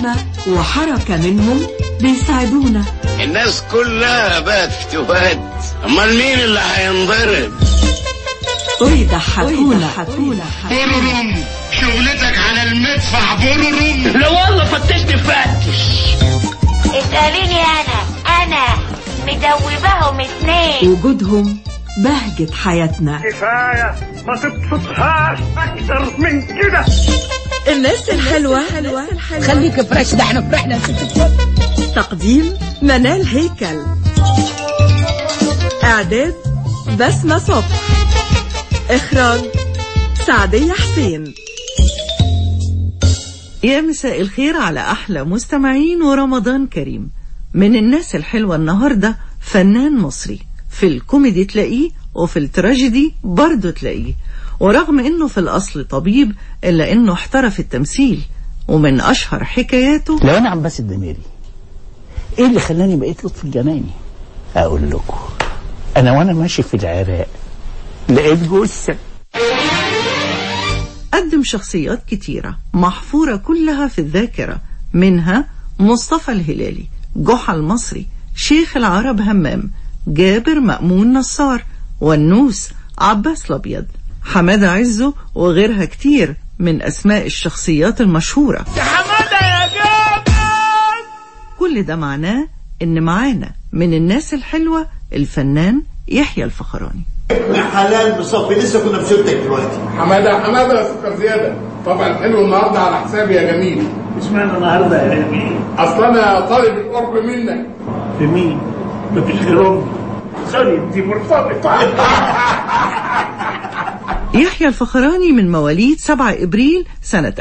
كلمة وحركة منهم بيساعدونا الناس كلها بقت فتوات امال مين اللي هينضرب ويضحكونا بررم شغلتك على المدفع بررم لا والله فتشت فتش اسأليني أنا أنا مدوباهم اتنين وجودهم بهجة حياتنا كفاية ما تبسطهاش أكتر من كده الناس الحلوة خليك فريش ده احنا فرحنا ست الكل تقديم منال هيكل إعداد بسمة صبح إخراج سعدية حسين يا مساء الخير على أحلى مستمعين ورمضان كريم من الناس الحلوة النهاردة فنان مصري في الكوميدي تلاقيه وفي التراجيدي برضه تلاقيه ورغم انه في الاصل طبيب الا انه احترف التمثيل ومن اشهر حكاياته لو انا عباس الدميري ايه اللي خلاني بقيت لطفي الجناني اقول لكم انا وانا ماشي في العراق لقيت جثه قدم شخصيات كتيرة محفورة كلها في الذاكرة منها مصطفى الهلالي جحا المصري شيخ العرب همام جابر مأمون نصار والنوس عباس الأبيض حمادة عزه وغيرها كتير من أسماء الشخصيات المشهورة يا حماده يا جابر كل ده معناه إن معانا من الناس الحلوة الفنان يحيى الفخراني يا حلال بصفي لسه كنا بسيرتك دلوقتي حماده حماده يا سكر زياده طبعا حلو النهارده على حسابي يا جميل اشمعنى النهارده يا جميل اصل انا طالب القرب منك في مين؟ مفيش غير امي سوري دي مرتبطة يحيى الفخراني من مواليد 7 إبريل سنة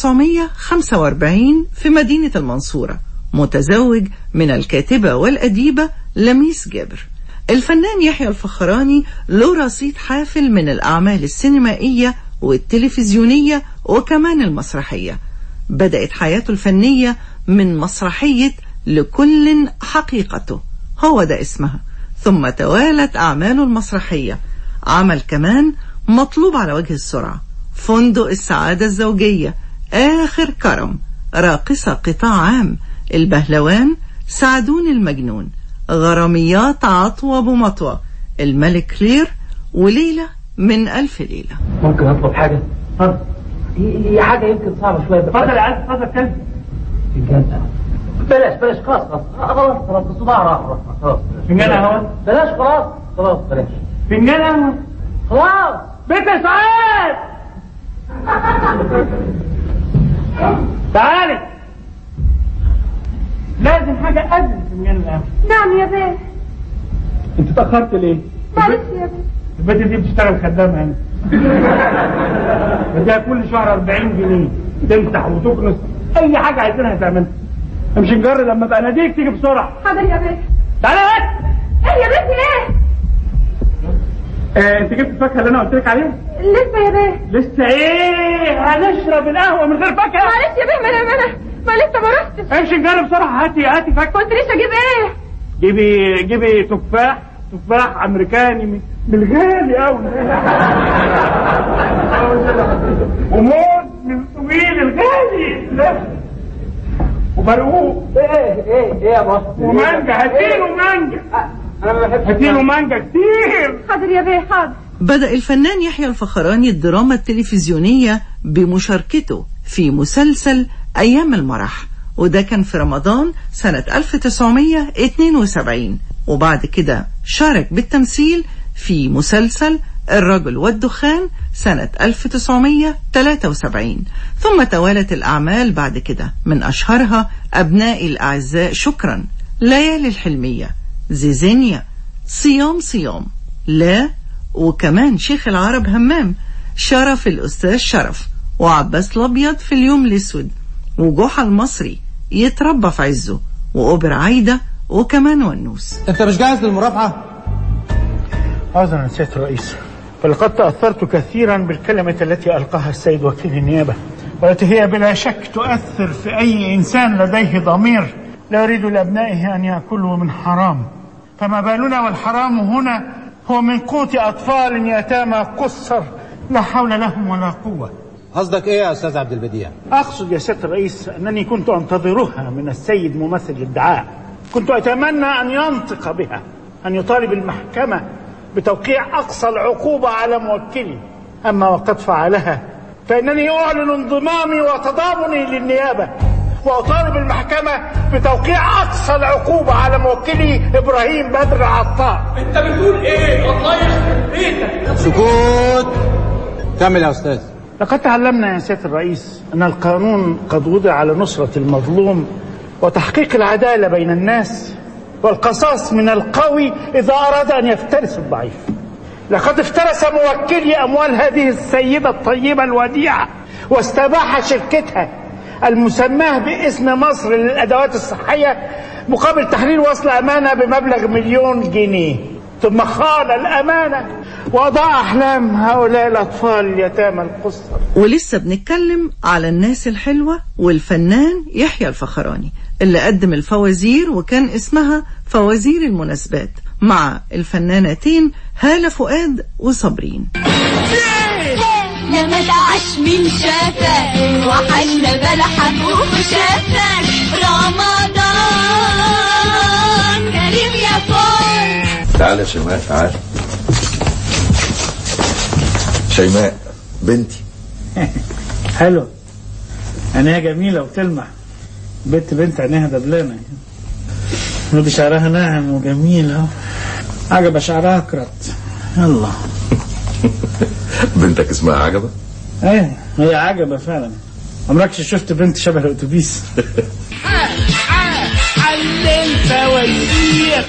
1945 في مدينة المنصورة متزوج من الكاتبة والأديبة لميس جابر الفنان يحيى الفخراني له رصيد حافل من الأعمال السينمائية والتلفزيونية وكمان المسرحية بدأت حياته الفنية من مسرحية لكل حقيقته هو ده اسمها ثم توالت أعماله المسرحية عمل كمان مطلوب على وجه السرعة فندق السعادة الزوجية آخر كرم راقصة قطاع عام البهلوان سعدون المجنون غراميات عطوة بمطوة الملك لير وليلة من ألف ليلة ممكن اطلب حاجه؟ اتفضل هي حاجه يمكن صعبه شويه اتفضل يا عز اتفضل كلب فنجان بلاش بلاش خلاص خلاص خلاص خلاص الصداع راح راح خلاص فنجان قهوة بلاش خلاص خلاص بلاش فنجان قهوة خلاص بيت سعاد تعالي لازم حاجة قبل فنجان القهوة نعم يا بيه انت اتأخرت ليه؟ معلش يا بيه البنت دي بتشتغل خدامة هنا بديها كل شهر 40 جنيه تمسح وتكنس اي حاجة عايزينها تعملها امشي نجر لما ابقى اناديك تيجي بسرعة حاضر يا بيه تعالى بس ايه يا بنتي ايه آه، انت جبت الفاكهة اللي انا قلت لك عليها؟ لسه يا بيه لسه ايه؟ هنشرب القهوة من غير فاكهة معلش يا بيه ما انا ما انا ما لسه ما رحتش امشي نجرب بسرعة هاتي هاتي فاكهة قلت ليش اجيب ايه جيبي جيبي تفاح تفاح امريكاني من من الغالي قوي وموز من طويل الغالي لا وبرقوق ايه ايه ايه يا بابا ومانجا هاتيله مانجا انا ما بحبش هاتيله مانجا كتير حاضر يا بيه حاضر بدأ الفنان يحيى الفخراني الدراما التلفزيونية بمشاركته في مسلسل أيام المرح وده كان في رمضان سنة 1972 وبعد كده شارك بالتمثيل في مسلسل الرجل والدخان سنة 1973 ثم توالت الأعمال بعد كده من أشهرها أبنائي الأعزاء شكرا ليالي الحلمية زيزينيا صيام صيام لا وكمان شيخ العرب همام شرف الأستاذ شرف وعباس الأبيض في اليوم الأسود وجحا المصري يتربى في عزه وأوبر عايدة وكمان ونوس انت مش جاهز للمرافعة؟ عذرا سيادة الرئيس فلقد تأثرت كثيرا بالكلمة التي ألقاها السيد وكيل النيابة والتي هي بلا شك تؤثر في أي إنسان لديه ضمير لا يريد لأبنائه أن يأكلوا من حرام فما بالنا والحرام هنا هو من قوت أطفال يتامى قصر لا حول لهم ولا قوة قصدك ايه يا استاذ عبد البديع أقصد يا سيادة الرئيس أنني كنت أنتظرها من السيد ممثل الادعاء كنت أتمنى أن ينطق بها أن يطالب المحكمة بتوقيع أقصى العقوبة على موكلي أما وقد فعلها فإنني أعلن انضمامي وتضامني للنيابة وأطالب المحكمة بتوقيع أقصى العقوبة على موكلي إبراهيم بدر عطار انت بتقول ايه الله يخرب بيتك سكوت كمل يا استاذ لقد تعلمنا يا سيادة الرئيس أن القانون قد وضع على نصرة المظلوم وتحقيق العدالة بين الناس والقصاص من القوي إذا أراد أن يفترس الضعيف لقد افترس موكلي أموال هذه السيدة الطيبة الوديعة واستباح شركتها المسماه باسم مصر للأدوات الصحية مقابل تحرير وصل أمانة بمبلغ مليون جنيه ثم خان الأمانة وأضاع أحلام هؤلاء الأطفال اليتامى القصر ولسه بنتكلم على الناس الحلوة والفنان يحيى الفخراني اللي قدم الفوازير وكان اسمها فوازير المناسبات مع الفنانتين هالة فؤاد وصابرين لما تعش من شافك وحشنا بلحك وخشافك رمضان كريم يا فول تعال يا شيماء تعال شيماء بنتي حلو عينيها جميلة وتلمع بنت بنت عينيها دبلانة ودي شعرها ناعم وجميل اهو عجب شعرها كرت يلا بنتك اسمها عجبة ايه هي عجبة فعلا عمركش شفت بنت شبه الاتوبيس حل الفوازير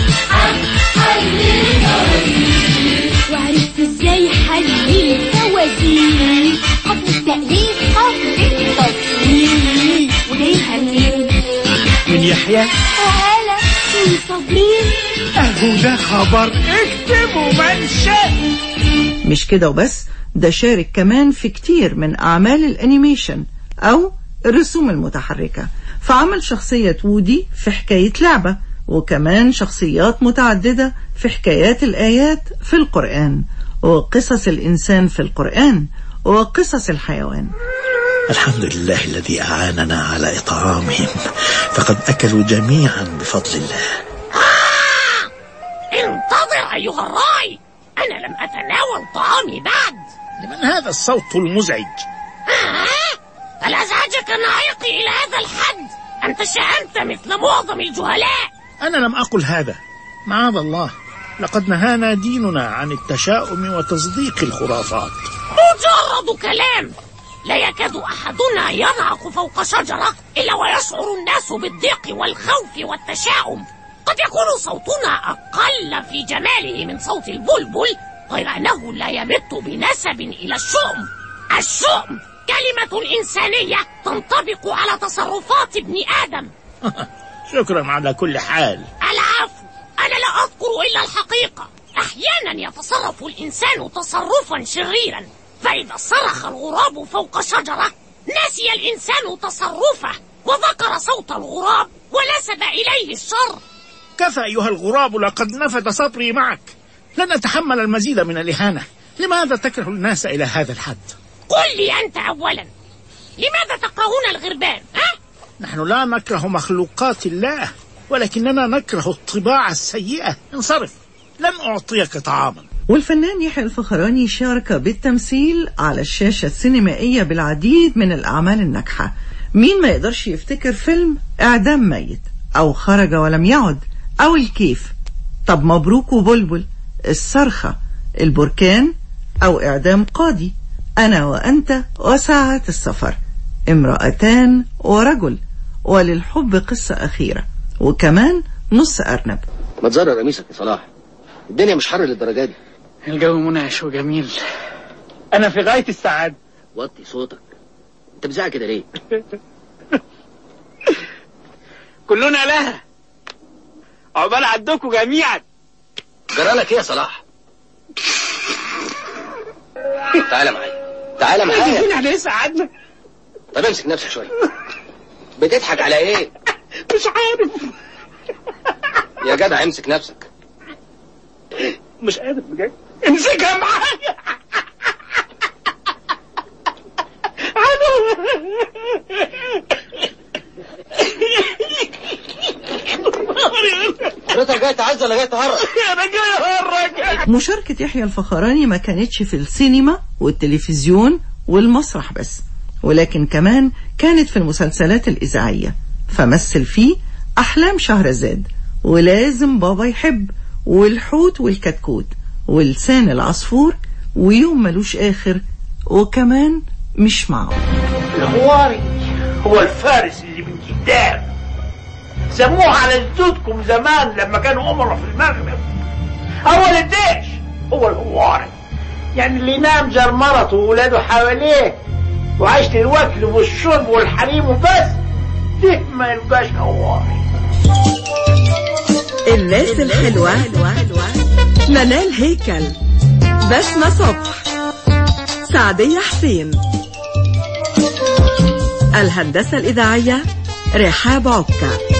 وعرفت ازاي حل الفوازير قبل التأليف قبل التصوير وجايبها منين؟ من يحيى هلا من صابرين اهو ده خبر اكتب ومنشأ مش كده وبس ده شارك كمان في كتير من أعمال الأنيميشن أو الرسوم المتحركة فعمل شخصية وودي في حكاية لعبة وكمان شخصيات متعددة في حكايات الآيات في القرآن وقصص الإنسان في القرآن وقصص الحيوان الحمد لله الذي أعاننا على إطعامهم فقد أكلوا جميعا بفضل الله انتظر ايها الراعي انا لم اتناول طعامي بعد لمن هذا الصوت المزعج آه؟ هل ازعجك نعيقي الى هذا الحد انت شأنت مثل معظم الجهلاء أنا لم أقل هذا معاذ الله لقد نهانا ديننا عن التشاؤم وتصديق الخرافات مجرد كلام لا يكاد احدنا ينعق فوق شجره الا ويشعر الناس بالضيق والخوف والتشاؤم قد يكون صوتنا اقل في جماله من صوت البلبل غير انه لا يمت بنسب الى الشؤم الشؤم كلمه انسانيه تنطبق على تصرفات ابن ادم شكرا على كل حال العفو أنا لا أذكر إلا الحقيقة أحيانا يتصرف الإنسان تصرفا شريرا فإذا صرخ الغراب فوق شجرة نسي الإنسان تصرفه وذكر صوت الغراب ونسب إليه الشر كفى أيها الغراب لقد نفد صبري معك لن أتحمل المزيد من الإهانة لماذا تكره الناس إلى هذا الحد قل لي أنت أولا لماذا تكرهون الغربان ها؟ نحن لا نكره مخلوقات الله ولكننا نكره الطباع السيئة انصرف لن أعطيك طعاما والفنان يحيى الفخراني شارك بالتمثيل على الشاشة السينمائية بالعديد من الأعمال الناجحة مين ما يقدرش يفتكر فيلم إعدام ميت أو خرج ولم يعد أو الكيف طب مبروك وبلبل الصرخة البركان أو إعدام قاضي أنا وأنت وساعة السفر امرأتان ورجل وللحب قصة أخيرة وكمان نص أرنب ما تزرر قميصك يا صلاح الدنيا مش حر للدرجه دي الجو منعش وجميل أنا في غاية السعادة وطي صوتك انت بتزعق كده ليه كلنا لها عقبال عندكم جميعا جرالك ايه يا صلاح تعالى معايا تعالى معايا احنا لسه قعدنا طب امسك نفسك شويه بتضحك على ايه مش عارف يا جدع امسك نفسك مش قادر بجد امسكها معايا حضرتك جاي تعز ولا جاي تهرج؟ انا جاي اهرج مشاركة يحيى الفخراني ما كانتش في السينما والتلفزيون والمسرح بس ولكن كمان كانت في المسلسلات الإذاعية فمثل فيه أحلام شهرزاد ولازم بابا يحب والحوت والكتكوت ولسان العصفور ويوم ملوش آخر وكمان مش معه الحواري هو الفارس اللي من قدام سموه على جدودكم زمان لما كانوا أمراء في المغرب أول الديش هو الهواري يعني اللي ينام جار مرته وولاده حواليه وعايش للوكل والشرب والحريم وبس ليه ما يبقاش هواري الناس الحلوة منال هيكل بسمة صبح سعدية حسين الهندسة الإذاعية رحاب عكا